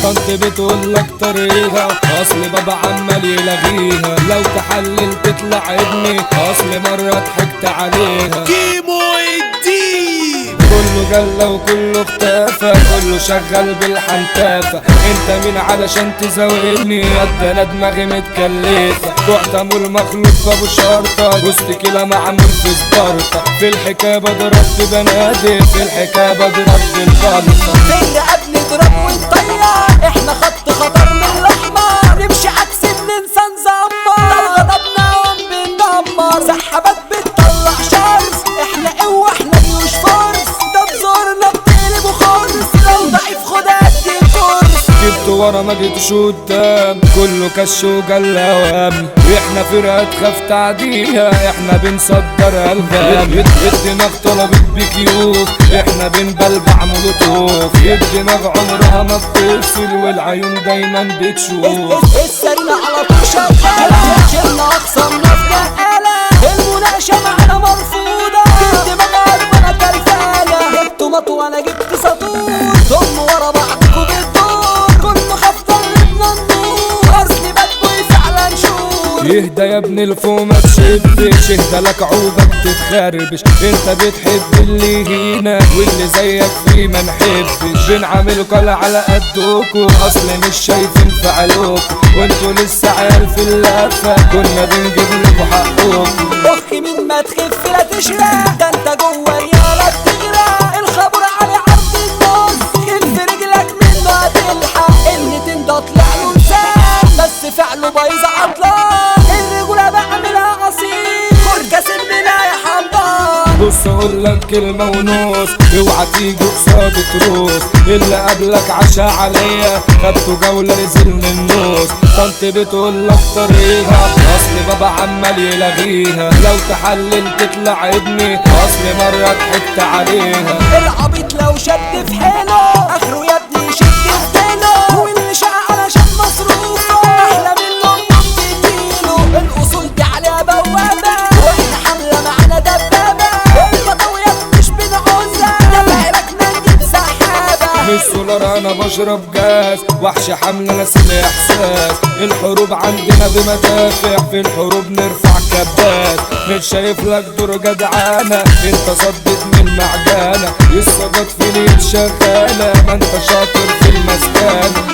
طنط بتقول لك طريقها اصل بابا عمال يلغيها لو تحلل تطلع ابني اصل مرة ضحكت عليها كيمو الدين كله جلة وكله اختفى كله شغال بالحنتافة انت مين علشان تزاولني قد انا دماغي متكلفة رحت امول مخلوق بابو شرطة وسط كده معمول في سبارتا في الحكاية بضرب في بنادق في الحكاية بضرب بالبلطة فيا قبل نضرب ونطير احنا خط خطر من الاحمر نمشي عكس بننسى نزمر لو غضبنا قوم بندمر سحابات بتطلع شرس احنا قوة احنا جيوش فرس ده بزورنا بتقلب وخرس لو ضعيف خد قد الكرس جبت ورا ما جيتش قدام كله كش وجلة وهم احنا فرقة تخاف تعديها احنا بنصدر الغام الدماغ طلبت بكيوف احنا بنبلبع مولوتوف الدماغ عمرها ما بتفصل والعيون دايما بتشوف السرينا على طول شغالة شلنا أخصمنا في نقالة المناقشة معانا مرفوضة جبت مجال وأنا كرفانة جبت مط وأنا جبت سطور ضم ورا بعضكوا بالدور كله خاف طلبنا النور أصلي بدوي فعلا شور يهدى يا ابن الفو ما تشدش اهدى لك عوبك تتخربش انت بتحب اللي هنا واللي زيك فيه ما نحبش بنعاملكوا على على قدكوا اصل مش شايفين فعلوكوا وانتوا لسه عيال في اللفه كنا بنجيب لكوا حقكوا أخي من ما تخف لا تشرق ده أنت جوه ريالة بتغرق الخبر على عرض النص خف رجلك منه هتلحق اللي تندى طلع له لسان بس فعله بايظ عطلان الرجولة بعملها أصيل فركة سننا يا حمضان بص اقول لك كلمة ونص اوعى تيجي قصاد تروس اللي قبلك عشا عليا خدته جولة نزل من النص طنط بتقول لك طريقها اصل بابا عمال يلغيها لو تحلل تطلع ابني اصل مرة ضحكت عليها العبيط لو شد في حيله اخره يا ابني يشد في ديله واللي شقى علشان مصروفه احلى منه بتديله الاصول دي عليها بوابه واحنا حمله معانا دبابه الخطويات مش بنعوزها ده بعركنا نجيب سحابه مش سولار انا بشرب جاز وحش حمل ناس الاحساس الحروب عندنا بمدافع في الحروب نرفع كبات مش شايف لك دور جدعانة انت صدت من معجانة الصدات في ليل شغالة ما انت شاطر في المسكانة